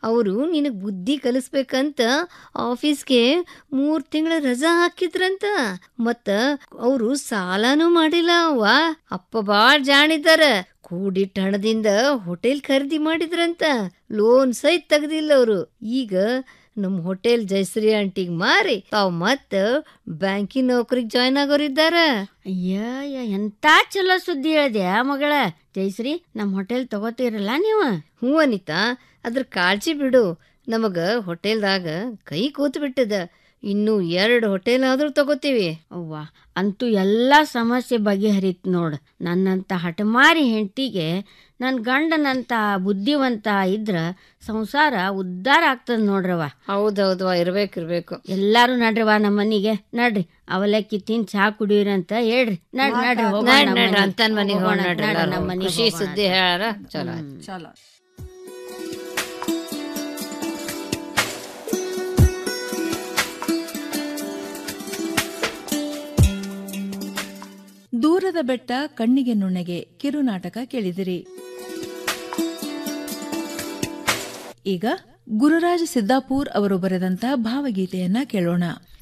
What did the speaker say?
ಅವರು ನಿನಗೆ ಬುದ್ಧಿ ಕಲಿಸ್ಬೇಕಂತ ಆಫೀಸ್ಗೆ ಮೂರು ತಿಂಗಳ ರಜಾ ಹಾಕಿದ್ರಂತ ಮತ್ತ ಅವರು ಸಾಲನೂ ಮಾಡಿಲ್ಲ ಅವ್ವ ಅಪ್ಪ ಬಾಳ್ ಜಾಣಿದಾರ ಕೂಡಿಟ್ಟ ಹಣದಿಂದ ಹೋಟೆಲ್ ಖರೀದಿ ಮಾಡಿದ್ರಂತ ಲೋನ್ ಸಹಿತ ತೆಗ್ದಿಲ್ಲ ಅವರು ಈಗ ನಮ್ಮ ಹೋಟೆಲ್ ಜಯಶ್ರೀ ಆಂಟಿಗ್ ಮಾರಿ ತಾವ್ ಮತ್ತ ಬ್ಯಾಂಕಿನ ನೌಕರಿಗೆ ಜಾಯ್ನ್ ಆಗೋರಿದ್ದಾರ ಅಯ್ಯ ಎಂತ ಚಲೋ ಸುದ್ದಿ ಹೇಳ್ದೆ ಮಗಳ ಜಯಶ್ರೀ ನಮ್ಮ ಹೋಟೆಲ್ ತಗೋತೀರಲ್ಲ ನೀವು ಹ್ಞೂ ಅನಿತಾ ಅದ್ರ ಕಾಳಜಿ ಬಿಡು ನಮಗ ಹೋಟೆಲ್ದಾಗ ಕೈ ಕೂತ್ ಬಿಟ್ಟದ ಇನ್ನು ಎರಡು ಹೋಟೆಲ್ ಆದ್ರೂ ತಗೋತೀವಿ ಅವ್ವ ಅಂತೂ ಎಲ್ಲ ಸಮಸ್ಯೆ ಬಗೆಹರಿತ್ ನೋಡು ನನ್ನಂತ ಹಠಮಾರಿ ಹೆಂಡತಿಗೆ ನನ್ನ ಗಂಡನಂತ ಬುದ್ಧಿವಂತ ಇದ್ರ ಸಂಸಾರ ಉದ್ಧಾರ ಆಗ್ತದ ನೋಡ್ರವ ಹೌದೌದು ಇರ್ಬೇಕು ಇರ್ಬೇಕು ಎಲ್ಲಾರು ನಡ್ರವ ನಮ್ಮ ಮನಿಗೆ ನಡ್ರಿ ಅವಲಕ್ಕಿ ತಿನ್ ಚಹಾ ಕುಡಿಯೋರಂತ ಹೇಳ್ರಿ ನಡ್ರಿ ನಡ್ರಿ ಹೋಗೋಣ ನಡ್ ನಮ್ಮ ನಡ್ರಿ ಮನೆಗೆ. ಅಂತನ್ ಮನೆಗೆ ಹೋಗೋಣ, ಹೋಗೋಣ ನಡ್ರಿ ನಡ್ರಿ ಎಲ್ಲಾರು. ನಮ್ಮ ಮನೆಗೆ ಖುಷಿ ಹೋಗೋಣ. ಸುದ್ದಿ ಹೇಳಾರ ಚಲೋ ಆಯ್ತು. ಚಲೋ ದೂರದ ಬೆಟ್ಟ ಕಣ್ಣಿಗೆ ನುಣ್ಣಗೆ ಕಿರುನಾಟಕ ಕೇಳಿದಿರಿ ಈಗ ಗುರುರಾಜ್ ಸಿದ್ದಾಪುರ್ ಅವರು ಬರೆದಂತ ಭಾವಗೀತೆಯನ್ನ ಕೇಳೋಣ